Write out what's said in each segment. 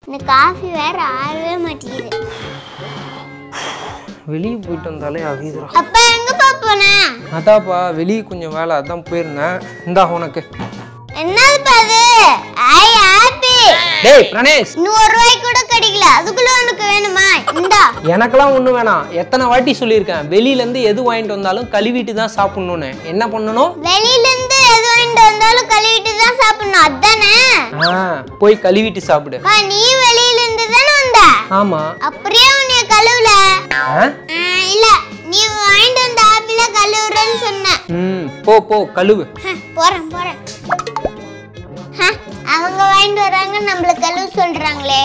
இந்த காஃபி வேற ஆறவே மாட்டேங்குது வெளியே போயிட்டு வந்தாலே அவிதுரா அப்பா எங்கப்பா போன அதாப்பா வெளியே கொஞ்சம் வேலை அதான் போயிருந்தேன் இந்தா உனக்கு என்னதுப்பா அது ஐ ஹாப்பி டேய் பிரணேஷ் இன்னும் ஒரு ரூபாய்க்கு கூட கிடைக்கல அதுக்குள்ள உனக்கு வேணுமா இந்தா எனக்கெல்லாம் ஒன்றும் வேணாம் எத்தனை வாட்டி சொல்லியிருக்கேன் வெளியிலேருந்து எது வாங்கிட்டு வந்தாலும் கழுவிட்டு தான் சாப்பிட்ணுன்னு என்ன பண்ணணும் வெளியில இருந்து எது வாங்கிட்டு வந்தாலும் கழுவிட்டு தான் சாப்பிடணும் அதானே ஆ போய் கழுவிட்டு சாப்பிடு அப்பா, நீ வெளியில இருந்து தானே வந்த ஆமாம் அப்படியே உன்னைய கழுவுல ஆ ஆ, இல்ல நீ வாங்கிட்டு வந்த ஆப்பிள கழுவுறேன்னு சொன்ன ம் போ போ கழுவு ஹ, போறேன் போறேன் ஹ, அவங்க வாங்கிட்டு வராங்க நம்மள கழுவு சொல்றாங்களே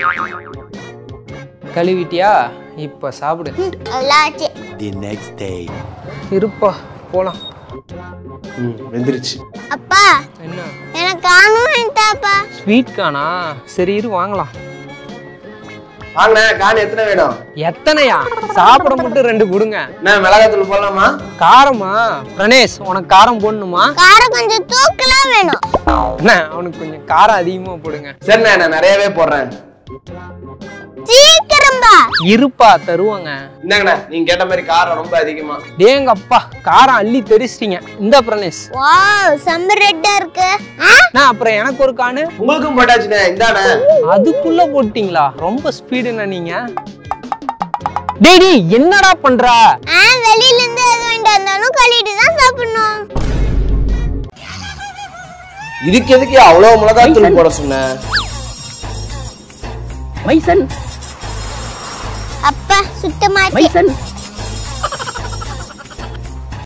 கழுவிட்டியா இப்போ சாப்பிடு ம், அதெல்லாம் ஆச்சு The next day. இருப்பா போகலாம் ம் வெந்துருச்சு அப்பா என்ன எனக்கு காணும் வாங்கிட்டாப்பா ஸ்வீட் கானா சரி இரு வாங்கலாம் வாங்கண்ணே கான் எத்தனை வேணும் எத்தனையா சாப்பிட மட்டும் ரெண்டு கொடுங்க என்ன மிளகாத்தூள் போடலாமா காரமா பிரணேஷ் உனக்கு காரம் போடணுமா காரம் கொஞ்சம் தூக்கலாம் வேணும் என்ன அவனுக்கு கொஞ்சம் காரம் அதிகமா போடுங்க சரிண்ணே நான் நிறையவே போடுறேன் சீக்கிரம்பா இருப்பா தருவாங்க இந்தாங்கண்ணே நீங்க கேட்ட மாதிரி காரம் ரொம்ப அதிகமா டேங்க அப்பா காரம் அள்ளி தெரிச்சிட்டீங்க இந்த பிரணேஷ் வாவ் செம்ம ரெட்டா இருக்கு ஆ, நான் அப்புறம் எனக்கு ஒரு காணு உங்களுக்கும் போட்டாச்சுண்ணே இந்தாண்ணே அதுக்குள்ள போட்டீங்களா ரொம்ப ஸ்பீடுண்ணா நீங்க டேய் டேய் என்னடா பண்ற ஆ வெளியில இருந்து எது வாங்கிட்டு வந்தாலும் கழுவிட்டு தான் சாப்பிடணும் இதுக்கு எதுக்கு அவ்வளவு மிளகாத்தூள் போட சொன்னேன் மைசன் அப்பா சுத்தமாச்சு மைசன்